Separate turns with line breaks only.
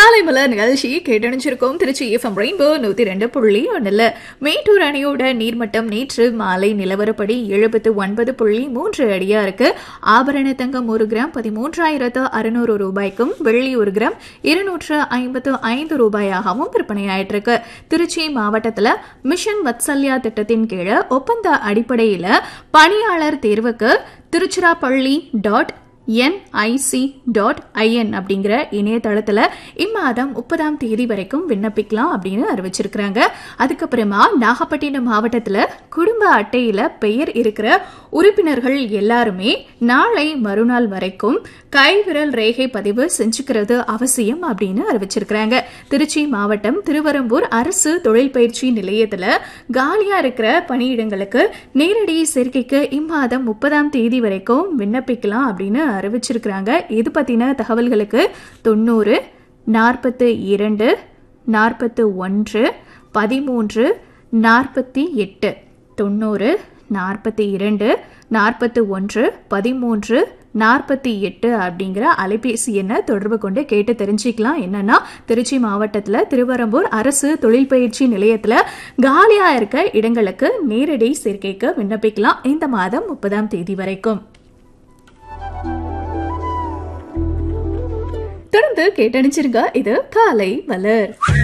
காலை மலர் நிகழ்ச்சி கேட்டணிச்சிருக்கோம் Trichy FM rainbow நூத்தி ரெண்டு புள்ளி ஒண்ணுல மேட்டூர் அணையோட நீர்மட்டம் நேற்று மாலை நிலவரப்படி எழுபத்து ஒன்பது புள்ளி மூன்று அடியா இருக்கு ஆபரண தங்கம் ஒரு கிராம் பதிமூன்றாயிரத்து அறுநூறு ரூபாய்க்கும் வெள்ளி ஒரு கிராம் இருநூற்று ஐம்பத்து ஐந்து ரூபாயாகவும் விற்பனையாயிட்டு இருக்கு திருச்சி மாவட்டத்துல மிஷன் வத்சல்யா திட்டத்தின் கீழே ஒப்பந்த அடிப்படையில பணியாளர் தேர்வுக்கு Tiruchirappalli dot NIC dot IN அப்படிங்கிற இணையதளத்தில் இம்மாதம் முப்பதாம் தேதி வரைக்கும் விண்ணப்பிக்கலாம் அப்படின்னு அறிவிச்சிருக்கிறாங்க அதுக்கப்புறமா நாகப்பட்டினம் மாவட்டத்தில் குடும்ப அட்டையில் பெயர் இருக்கிற உறுப்பினர்கள் எல்லாருமே நாளை மறுநாள் வரைக்கும் கைவிரல் ரேகை பதிவு செஞ்சுக்கிறது அவசியம் அப்படின்னு அறிவிச்சிருக்கிறாங்க திருச்சி மாவட்டம் திருவரம்பூர் அரசு தொழில் பயிற்சி நிலையத்தில் காலியா இருக்கிற பணியிடங்களுக்கு நேரடி சேர்க்கைக்கு இம்மாதம் முப்பதாம் தேதி வரைக்கும் விண்ணப்பிக்கலாம் அப்படின்னு அறிவிச்சிருக்கிறாங்க இது பற்றின தகவல்களுக்கு தொண்ணூறு நாற்பத்து இரண்டு நாற்பத்து ஒன்று பதிமூன்று நாற்பத்தி எட்டு தொண்ணூறு நாற்பத்தி இரண்டு நாற்பத்து ஒன்று பதிமூன்று நாற்பத்தி எட்டு அப்படிங்கிற அலைபேசி எண்ணை தொடர்பு கொண்டு கேட்டு தெரிஞ்சுக்கலாம் என்னன்னா திருச்சி மாவட்டத்தில் திருவரம்பூர் அரசு தொழில் பயிற்சி நிலையத்தில் காலியா இருக்க இடங்களுக்கு நேரடி சேர்க்கைக்கு விண்ணப்பிக்கலாம் இந்த மாதம் முப்பதாம் தேதி வரைக்கும் தொடர்ந்து கேட்டணிச்சிருங்க இது காலை மலர்